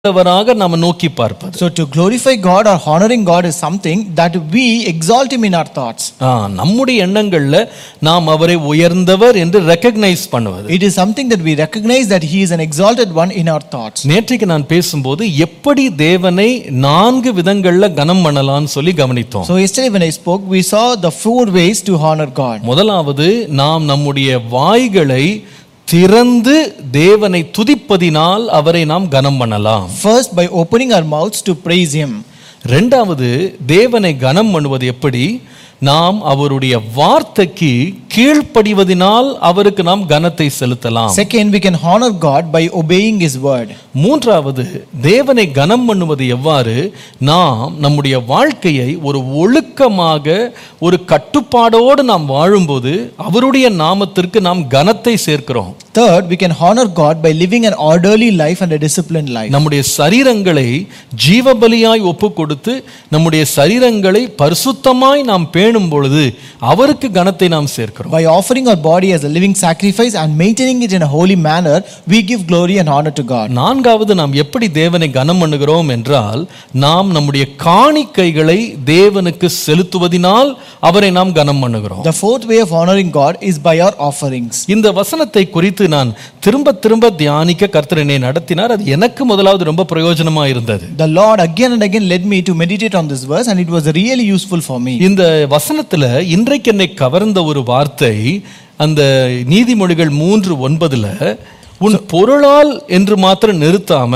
உயர்ந்தவராக நாம நோக்கி பார்ப்பது So to glorify God or honoring God is something that we exalt Him in our thoughts. ஆ, நம்முடைய எண்ணங்கள்ல நாம் அவரை உயர்ந்தவர் என்று ரெக்கக்னைஸ் பண்ணுவது It is something that we recognize that He is an exalted one in our thoughts. நேற்றைக்கு நான் பேசும்போது எப்படி தேவனை நான்கு விதங்கள்ல கனம் பண்ணலாம்னு சொல்லி கவனித்தோம் So yesterday when I spoke, we saw the four ways to honor God. முதலாவது நாம் நம்முடைய வாய்களை திறந்து தேவனை துதிப்பதினால் அவரை நாம் கனம் பண்ணலாம் First, by opening our mouths to praise Him. ரெண்டாவது தேவனை கனம் பண்ணுவது எப்படி நாம் அவருடைய வார்த்தைக்கு கீழ்ப்படிவதினால் அவருக்கு நாம் கனத்தை செலுத்தலாம் Second, we can honor God by obeying His word. மூன்றாவது தேவனை கனம் பண்ணுவது எவ்வாறு நாம் நம்முடைய வாழ்க்கையை ஒரு ஒழுக்கமாக ஒரு கட்டுப்பாடோடு நாம் வாழும்போது அவருடைய நாமத்திற்கு நாம் கனத்தை சேர்க்கிறோம் Third, we can honor God by living an orderly life and a disciplined life. நம்முடைய சரீரங்களை ஜீவபலியாய் ஒப்பு கொடுத்து நம்முடைய சரீரங்களை பரிசுத்தமாய் நாம் பேணும் பொழுது அவருக்கு கனத்தை நாம் சேர்க்கிறோம் By offering our body as a living sacrifice and maintaining it in a holy manner, we give glory and honor to God. நான்காவது நாம் எப்படி தேவனை கனம் பண்ணுகிறோம் என்றால் நாம் நம்முடைய காணிக்கைகளை தேவனுக்கு செலுத்துவதினால் அவரை நாம் கனம் பண்ணுகிறோம் The fourth way of honoring God is by our offerings. இந்த வசனத்தை குறித்து நான் திரும்ப திரும்ப தியானிக்க கர்த்தர் என்னை நடத்தினார் அது எனக்கு முதலாவது ரொம்ப பிரயோஜனமா இருந்தது The Lord again and again led me to meditate on this verse, and it was really useful for me. இந்த வசனத்துல இன்றைக்கு என்னை கவர்ந்த ஒரு வார்த்தை அந்த நீதிமொழிகள் மூன்று ஒன்பதுல உன் பொருளால் என்று மாத்திரம் நிறுத்தாம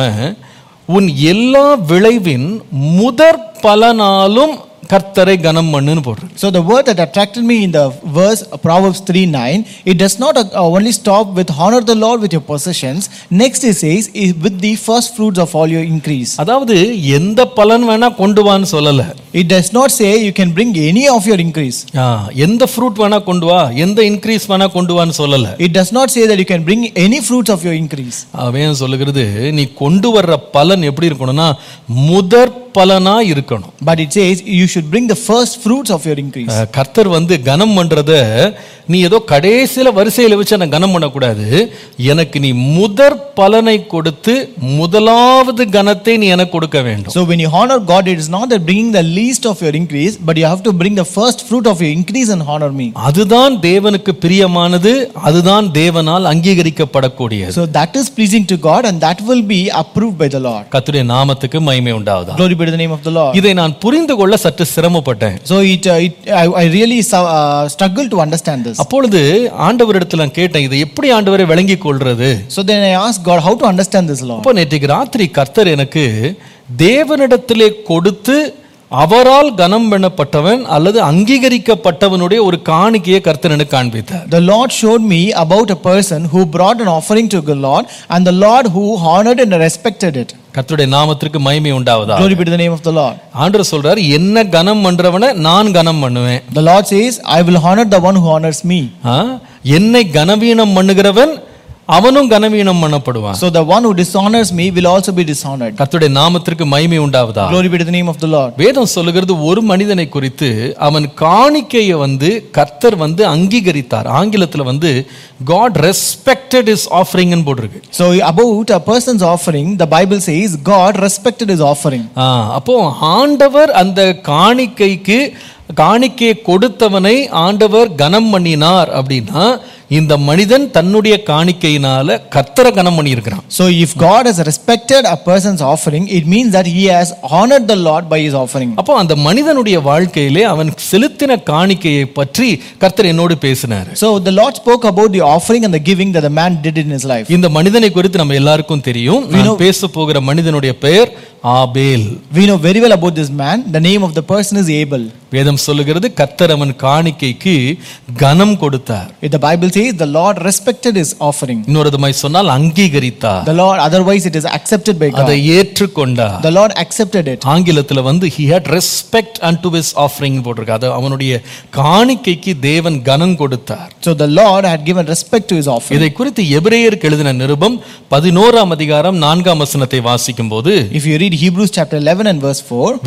உன் எல்லா விளைவின் முதற் பலனாலும் கர்த்தரை கனம் பண்ணுன்னு போடுறது So, the word that attracted me in the verse Proverbs 3 9, it does not uh, only stop with honor the Lord with your possessions. Next, it says, is with the first fruits of all your increase. அதாவது எந்த பலன் வேணா கொண்டு வான்னு சொல்லல It does not say you can bring any of your increase. ஆ, எந்த fruit வேணா கொண்டு வா எந்த இன்க்ரீஸ் வேணா கொண்டு வான்னு சொல்லல It does not say that you can bring any fruits of your increase. அவன் சொல்லுகிறது நீ கொண்டு வர்ற பலன் எப்படி இருக்கணும்னா முதற் பலனா இருக்கணும் But it says you should bring the first fruits of your increase. அஹ், கர்த்தர் வந்து கனம் பண்றத நீ ஏதோ கடைசியில வரிசையில வச்சு நான் கனம் பண்ணக்கூடாது எனக்கு நீ முதற் பலனை கொடுத்து முதலாவது கனத்தை நீ எனக்கு கொடுக்க வேண்டும் So when you honor God, it is not that bringing the least of your increase, but you have to bring the first fruit of your increase and honor me. அதுதான் தேவனுக்கு பிரியமானது அதுதான் தேவனால் அங்கீகரிக்கப்படக்கூடியது So that is pleasing to God, and that will be approved by the Lord. கர்த்தருடைய நாமத்துக்கு மகிமை உண்டாவதா Glory be to the name of the Lord. இதை நான் புரிந்து கொள்ள சற்று சிரமப்பட்டேன் So it, uh, it I, I really su- uh, struggled to understand this. அப்பொழுது ஆண்டவரிடத்துல நான் கேட்டேன் இதை எப்படி ஆண்டவரை விளங்கி கொள்றது So then I asked God how to understand this, Lord. அப்போ நேற்றுக்கு ராத்திரி கர்த்தர் எனக்கு தேவனிடத்திலே கொடுத்து அவரால் கனம் பண்ணப்பட்டவன் அல்லது அங்கீகரிக்கப்பட்டவனுடைய ஒரு காணிக்கையை கர்த்தர் எனக்கு காண்பித்தார் The Lord showed me about a person who brought an offering to the Lord, and the Lord who honored and respected it. கர்த்தருடைய நாமத்திற்கு மகிமை உண்டாவதா Glory be to the name of the Lord. ஆண்டவர் சொல்றார் என்ன கனம் பண்றவனை நான் கனம் பண்ணுவேன் The Lord says, I will honor the one who honors me. ஆ? என்னை கனவீனம் பண்ணுகிறவன் அவனும் கனவீனம் பண்ணப்படுவான் So the one who dishonors me will also be dishonored. கர்த்தருடைய நாமத்திற்கு மகிமை உண்டாவதா Glory be to the name of the Lord. வேதம் சொல்லுகிறது ஒரு மனிதனை குறித்து அவன் காணிக்கையை வந்து கர்த்தர் வந்து அங்கீகரித்தார் ஆங்கிலத்துல வந்து காட் ரெஸ்பெக்டட் இஸ் ஆஃபரிங்னு போட்டிருக்கு So about a person's offering, the Bible says God respected his offering. ஆ, அப்போ ஆண்டவர் அந்த காணிக்கைக்கு காணிக்கையை கொடுத்தவனை ஆண்டவர் கனம் பண்ணினார் அப்படின்னா இந்த மனிதன் தன்னுடைய காணிக்கையினால கர்த்தரை கனம் பண்ணியிருக்கிறான் So if God has respected a person's offering, it means that he has honored the Lord by his offering. அப்போ அந்த மனிதனுடைய வாழ்க்கையிலே அவன் செலுத்தின காணிக்கையை பற்றி கர்த்தர் என்னோடு பேசினார் So the Lord spoke about the offering and the giving that the man did in his life. இந்த மனிதனை குறித்து நம்ம எல்லாருக்கும் தெரியும் நான் பேச போகிற மனிதனுடைய பெயர் ஆபேல் We know very well about this man. The name of the person is Abel. வேதம் சொல்லுகிறது கர்த்தர் அவன் காணிக்கைக்கு கனம் கொடுத்தார் If the Bible says the Lord respected his offering. இன்னொரு விதமாய் சொன்னால் அங்கீகரித்தார் The Lord, otherwise it is accepted by அதை God. ஏற்றுக்கொண்டார் The Lord accepted it. ஆங்கிலத்துல வந்து he had respect unto his offering போட்டிருக்கு அது அவனுடைய காணிக்கைக்கு தேவன் கனம் கொடுத்தார் So the Lord had given respect to his offering. இதை குறித்து எபிரேயருக்கு எழுதின நிருபம் பதினோராம் அதிகாரம் நான்காம் வசனத்தை வாசிக்கும் போது If you read Hebrews chapter 11 and verse 4,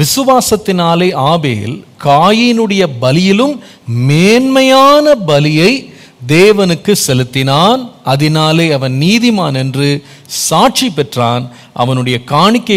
விசுவாசத்தினாலே ஆபேல் காயினுடைய பலியிலும் மேன்மையான பலியை தேவனுக்கு செலுத்தினான் அதனாலே அவன் நீதிமான் என்று சாட்சி பெற்றான் அவனுடைய காணிக்கை